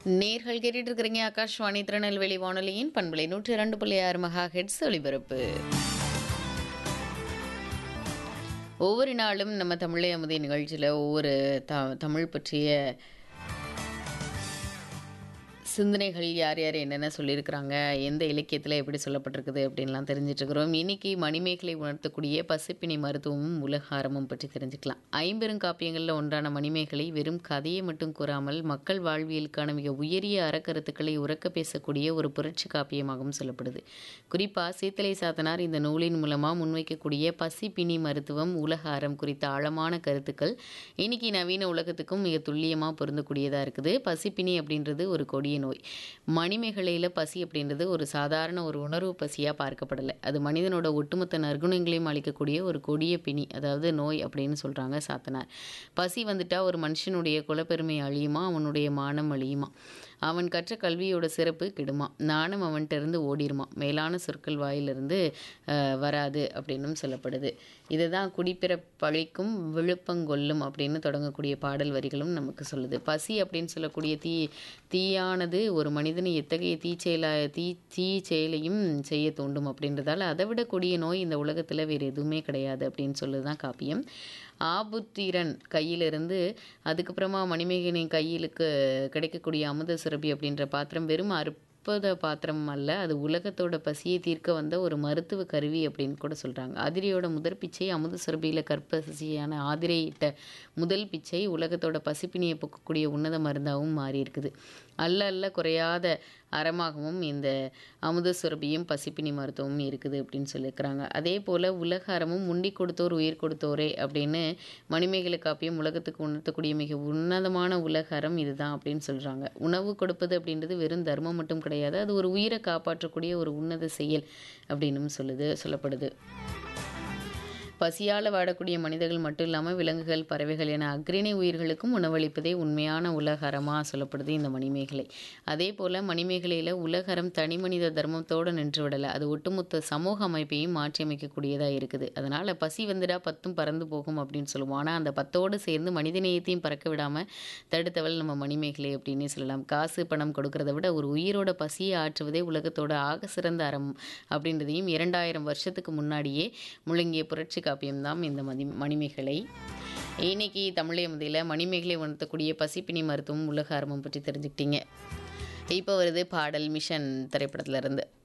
நேர்கள் கேட்டுட்டு இருக்கிறீங்க ஆகாஷ்வாணி திருநெல்வேலி வானொலியின் பண்பலை நூற்றி இரண்டு புள்ளி ஆறு மகா ஹெட்ஸ் ஒளிபரப்பு ஒவ்வொரு நாளும் நம்ம தமிழை அமுதை நிகழ்ச்சியில் ஒவ்வொரு த தமிழ் பற்றிய சிந்தனைகள் யார் யார் என்னென்ன சொல்லியிருக்கிறாங்க எந்த இலக்கியத்தில் எப்படி சொல்லப்பட்டிருக்குது அப்படின்லாம் தெரிஞ்சிட்டு இருக்கிறோம் இன்னைக்கு மணிமேகலை உணர்த்தக்கூடிய பசிப்பினி மருத்துவமும் உலகாரமும் பற்றி தெரிஞ்சுக்கலாம் ஐம்பெருங்காப்பியங்களில் ஒன்றான மணிமேகலை வெறும் கதையை மட்டும் கூறாமல் மக்கள் வாழ்வியலுக்கான மிக உயரிய அறக்கருத்துக்களை உறக்க பேசக்கூடிய ஒரு புரட்சி காப்பியமாகவும் சொல்லப்படுது குறிப்பாக சீத்தலை சாத்தனார் இந்த நூலின் மூலமாக முன்வைக்கக்கூடிய பசிப்பினி மருத்துவம் உலகாரம் குறித்த ஆழமான கருத்துக்கள் இன்னைக்கு நவீன உலகத்துக்கும் மிக துல்லியமாக பொருந்தக்கூடியதாக இருக்குது பசிப்பினி அப்படின்றது ஒரு கொடிய நோய் மணிமேகலையில் பசி அப்படின்றது ஒரு சாதாரண ஒரு உணர்வு பசியாக பார்க்கப்படலை அது மனிதனோட ஒட்டுமொத்த நற்குணங்களையும் அளிக்கக்கூடிய ஒரு கொடிய பிணி அதாவது நோய் அப்படின்னு சொல்கிறாங்க சாத்தனார் பசி வந்துட்டா ஒரு மனுஷனுடைய குலப்பெருமை அழியுமா அவனுடைய மானம் அழியுமா அவன் கற்ற கல்வியோட சிறப்பு கெடுமா நாணம் அவன்கிட்ட இருந்து ஓடிருமா மேலான சொற்கள் வாயிலிருந்து அஹ், வராது அப்படின்னும் சொல்லப்படுது இதுதான் குடிப்பிற பழிக்கும் விழுப்பங்கொல்லும் அப்படின்னு தொடங்கக்கூடிய பாடல் வரிகளும் நமக்கு சொல்லுது பசி அப்படின்னு சொல்லக்கூடிய தீ தீயானது ஒரு மனிதனை எத்தகைய தீச்செயலா தீ தீ செயலையும் செய்ய தூண்டும் அப்படின்றதால அதை விட கொடிய நோய் இந்த உலகத்தில் வேறு எதுவுமே கிடையாது அப்படின்னு சொல்லுதான் காப்பியம் ஆபுத்திரன் கையிலிருந்து அதுக்கப்புறமா மணிமேகனை கையிலுக்கு கிடைக்கக்கூடிய அமுத சுரபி அப்படின்ற பாத்திரம் வெறும் அற்புத பாத்திரம் அல்ல அது உலகத்தோட பசியை தீர்க்க வந்த ஒரு மருத்துவ கருவி அப்படின்னு கூட சொல்கிறாங்க ஆதிரையோட முதற் பிச்சை அமுத சுரபியில் கற்பசியான ஆதிரையிட்ட முதல் பிச்சை உலகத்தோட பசிப்பினியை போக்கக்கூடிய உன்னத மருந்தாகவும் மாறி இருக்குது அல்ல அல்ல குறையாத அறமாகவும் இந்த அமுத சுரபியும் பசிப்பினி மருத்துவமும் இருக்குது அப்படின்னு சொல்லியிருக்கிறாங்க அதே போல் உலக அறமும் முண்டி கொடுத்தோர் உயிர் கொடுத்தோரே அப்படின்னு மணிமேகலை காப்பியம் உலகத்துக்கு உணர்த்தக்கூடிய மிக உன்னதமான உலக அறம் இதுதான் அப்படின்னு சொல்கிறாங்க உணவு கொடுப்பது அப்படின்றது வெறும் தர்மம் மட்டும் கிடையாது அது ஒரு உயிரை காப்பாற்றக்கூடிய ஒரு உன்னத செயல் அப்படின்னும் சொல்லுது சொல்லப்படுது பசியால் வாடக்கூடிய மனிதர்கள் மட்டும் இல்லாமல் விலங்குகள் பறவைகள் என அக்ரிணை உயிர்களுக்கும் உணவளிப்பதே உண்மையான உலகரமாக சொல்லப்படுது இந்த மணிமேகலை அதே போல் மணிமேகலையில் உலகரம் தனி மனித தர்மத்தோடு நின்று விடலை அது ஒட்டுமொத்த சமூக அமைப்பையும் மாற்றி அமைக்கக்கூடியதாக இருக்குது அதனால் பசி வந்துடா பத்தும் பறந்து போகும் அப்படின்னு சொல்லுவோம் ஆனால் அந்த பத்தோடு சேர்ந்து மனிதநேயத்தையும் பறக்க விடாமல் தடுத்தவள் நம்ம மணிமேகலை அப்படின்னே சொல்லலாம் காசு பணம் கொடுக்கறத விட ஒரு உயிரோட பசியை ஆற்றுவதே உலகத்தோட ஆக சிறந்த அறம் அப்படின்றதையும் இரண்டாயிரம் வருஷத்துக்கு முன்னாடியே முழங்கிய புரட்சி காப்பியம்தான் இந்த மதி மணிமேகலை இன்னைக்கு தமிழை முதையில் மணிமேகலை உணர்த்தக்கூடிய பசிப்பினி மருத்துவம் உலக அறமும் பற்றி தெரிஞ்சுக்கிட்டீங்க இப்போ வருது பாடல் மிஷன் திரைப்படத்துல இருந்து